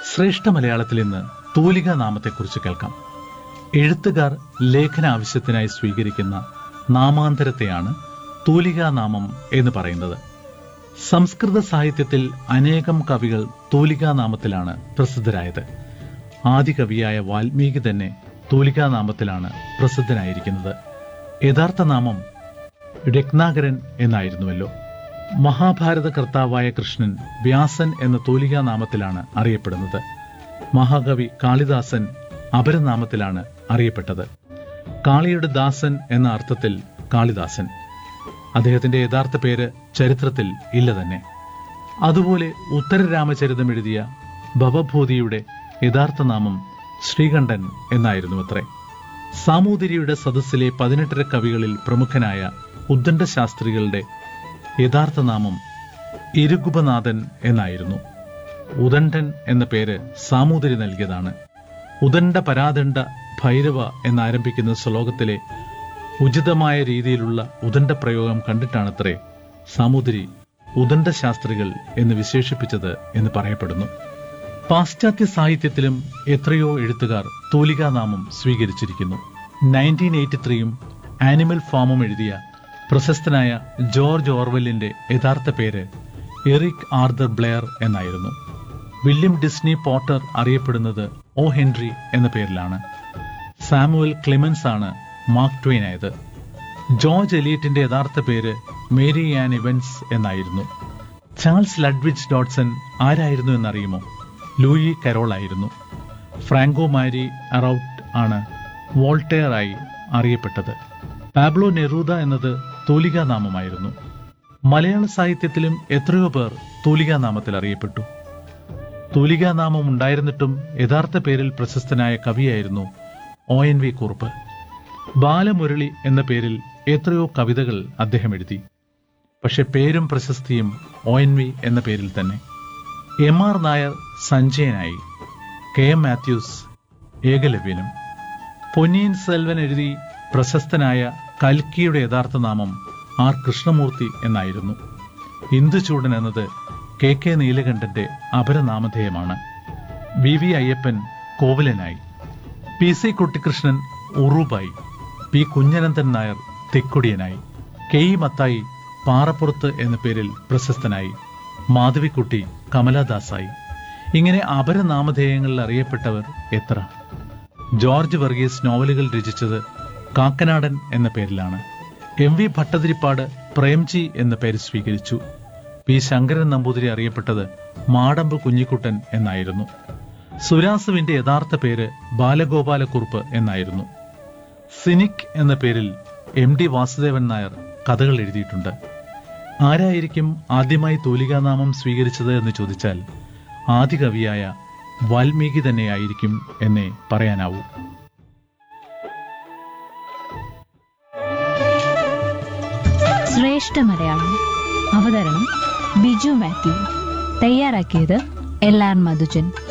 ശ്രേഷ്ഠ മലയാളത്തിൽ ഇന്ന് തൂലിക നാമത്തെക്കുറിച്ച് കേൾക്കാം എഴുത്തുകാർ ലേഖന ആവശ്യത്തിനായി സ്വീകരിക്കുന്ന നാമാന്തരത്തെയാണ് തൂലികാ നാമം എന്ന് പറയുന്നത് സംസ്കൃത സാഹിത്യത്തിൽ അനേകം കവികൾ തൂലികാ നാമത്തിലാണ് പ്രസിദ്ധരായത് ആദ്യ കവിയായ വാൽമീകി തന്നെ തൂലികാ നാമത്തിലാണ് പ്രസിദ്ധനായിരിക്കുന്നത് യഥാർത്ഥ നാമം രത്നാകരൻ എന്നായിരുന്നുവല്ലോ മഹാഭാരത കർത്താവായ കൃഷ്ണൻ വ്യാസൻ എന്ന തൂലികാ നാമത്തിലാണ് അറിയപ്പെടുന്നത് മഹാകവി കാളിദാസൻ അപരനാമത്തിലാണ് അറിയപ്പെട്ടത് കാളിയുടെ ദാസൻ എന്ന അർത്ഥത്തിൽ കാളിദാസൻ അദ്ദേഹത്തിന്റെ യഥാർത്ഥ പേര് ചരിത്രത്തിൽ ഇല്ല തന്നെ അതുപോലെ ഉത്തരരാമചരിതം എഴുതിയ ഭവഭൂതിയുടെ യഥാർത്ഥ നാമം ശ്രീകണ്ഠൻ എന്നായിരുന്നു അത്രേ സാമൂതിരിയുടെ സദസ്സിലെ പതിനെട്ടര കവികളിൽ പ്രമുഖനായ ഉദ്ദണ്ഡ ശാസ്ത്രികളുടെ യഥാർത്ഥ നാമം ഇരുഗുപനാഥൻ എന്നായിരുന്നു ഉദണ്ഡൻ എന്ന പേര് സാമൂതിരി നൽകിയതാണ് ഉദണ്ഡ പരാദണ്ഡ ഭൈരവ എന്നാരംഭിക്കുന്ന ശ്ലോകത്തിലെ ഉചിതമായ രീതിയിലുള്ള ഉദണ്ഡ പ്രയോഗം കണ്ടിട്ടാണത്രേ സാമൂതിരി ഉദണ്ഡ ശാസ്ത്രികൾ എന്ന് വിശേഷിപ്പിച്ചത് എന്ന് പറയപ്പെടുന്നു പാശ്ചാത്യ സാഹിത്യത്തിലും എത്രയോ എഴുത്തുകാർ തൂലികാനാമം സ്വീകരിച്ചിരിക്കുന്നു നയൻറ്റീൻ എയ്റ്റി ത്രീയും ആനിമൽ ഫാമും എഴുതിയ പ്രശസ്തനായ ജോർജ് ഓർവെല്ലിന്റെ യഥാർത്ഥ പേര് എറിക് ആർദർ ബ്ലെയർ എന്നായിരുന്നു വില്യം ഡിസ്നി പോട്ടർ അറിയപ്പെടുന്നത് ഒ ഹെൻറി എന്ന പേരിലാണ് സാമുവൽ ക്ലിമൻസ് ആണ് മാർക്ക് ട്വെയിൻ ആയത് ജോർജ് എലിയറ്റിന്റെ യഥാർത്ഥ പേര് മേരി ആൻ ഇവൻസ് എന്നായിരുന്നു ചാൾസ് ലഡ്വിച്ച് ഡോട്ട്സൺ ആരായിരുന്നു എന്നറിയുമോ ലൂയി കരോൾ ആയിരുന്നു ഫ്രാങ്കോ മാരി അറൌട്ട് ആണ് വോൾട്ടെയർ ആയി അറിയപ്പെട്ടത് പാബ്ലോ നെറൂദ എന്നത് തൂലികാ നാമമായിരുന്നു മലയാള സാഹിത്യത്തിലും എത്രയോ പേർ തൂലികാ നാമത്തിൽ അറിയപ്പെട്ടു തൂലികാ നാമം ഉണ്ടായിരുന്നിട്ടും യഥാർത്ഥ പേരിൽ പ്രശസ്തനായ കവിയായിരുന്നു O N V Kurup Balamurali എന്ന പേരിൽ എത്രയോ കവിതകൾ അദ്ദേഹം എഴുതി പക്ഷെ പേരും പ്രശസ്തിയും ഒ എൻ വി എന്ന പേരിൽ തന്നെ എം ആർ നായർ സഞ്ജയനായി കെ എം മാത്യൂസ് ഏകലവ്യനും പൊന്നിയിൻ സെൽവൻ എഴുതി പ്രശസ്തനായ കൽക്കിയുടെ യഥാർത്ഥ നാമം ആർ കൃഷ്ണമൂർത്തി എന്നായിരുന്നു ഇന്ദുചൂടൻ എന്നത് കെ കെ നീലകണ്ഠന്റെ അപരനാമധേയമാണ് വി വി അയ്യപ്പൻ കോവിലനായി പി സി കുട്ടിക്കൃഷ്ണൻ ഉറുബായി പി കുഞ്ഞനന്ദൻ നായർ തെക്കൊടിയനായി കെ ഇ മത്തായി പാറപ്പുറത്ത് എന്ന പേരിൽ പ്രശസ്തനായി മാധവിക്കുട്ടി കമലാദാസായി ഇങ്ങനെ അപരനാമധേയങ്ങളിൽ അറിയപ്പെട്ടവർ എത്ര ജോർജ് വർഗീസ് നോവലുകൾ രചിച്ചത് കാക്കനാടൻ എന്ന പേരിലാണ് എം വി ഭട്ടതിരിപ്പാട് പ്രേംജി എന്ന പേര് സ്വീകരിച്ചു പി ശങ്കരൻ നമ്പൂതിരി അറിയപ്പെട്ടത് മാടമ്പ് കുഞ്ഞിക്കുട്ടൻ എന്നായിരുന്നു സുരാസുവിന്റെ യഥാർത്ഥ പേര് ബാലഗോപാലക്കുറുപ്പ് എന്നായിരുന്നു സിനിക് എന്ന പേരിൽ എം ഡി വാസുദേവൻ നായർ കഥകൾ എഴുതിയിട്ടുണ്ട് ആരായിരിക്കും ആദ്യമായി തൂലികാനാമം സ്വീകരിച്ചത് എന്ന് ചോദിച്ചാൽ ആദ്യ കവിയായ വാൽമീകി തന്നെയായിരിക്കും എന്നേ പറയാനാവൂ ശ്രേഷ്ഠ മലയാളം അവതരണം ബിജു മാത്യു തയ്യാറാക്കിയത് എൽ ആർ മധുജൻ